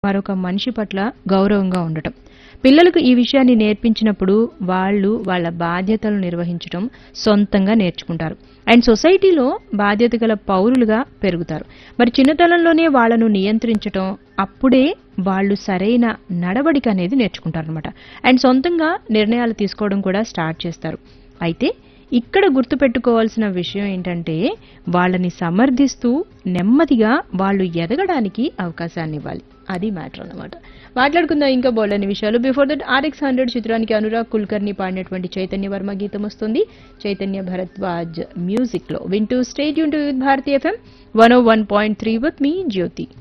మరొక మనిషి పట్ల గౌరవంగా ఉండటం పిల్లలకు ఈ విషయాన్ని నేర్పించినప్పుడు వాళ్ళు వాళ్ళ బాధ్యతలు నిర్వహించడం సొంతంగా నేర్చుకుంటారు అండ్ సొసైటీలో బాధ్యత గల పౌరులుగా పెరుగుతారు మరి చిన్నతనంలోనే వాళ్ళను నియంత్రించటం అప్పుడే వాళ్ళు సరైన నడవడిక అనేది నేర్చుకుంటారనమాట అండ్ సొంతంగా నిర్ణయాలు తీసుకోవడం కూడా స్టార్ట్ చేస్తారు అయితే ఇక్కడ గుర్తుపెట్టుకోవాల్సిన విషయం ఏంటంటే వాళ్ళని సమర్థిస్తూ నెమ్మదిగా వాళ్ళు ఎదగడానికి అవకాశాన్ని ఇవ్వాలి అది మ్యాటర్ అన్నమాట మాట్లాడుకుందాం ఇంకా బోల్డని విషయాలు బిఫోర్ దట్ ఆర్ఎక్స్ హండ్రెడ్ చిత్రానికి అనురాగ్ కుల్కర్ని పాడినటువంటి చైతన్య వర్మ గీతం వస్తుంది చైతన్య భరద్వాజ్ మ్యూజిక్ లో వింటూ stay tuned to with Bharati FM one O one point three with మీ జ్యోతి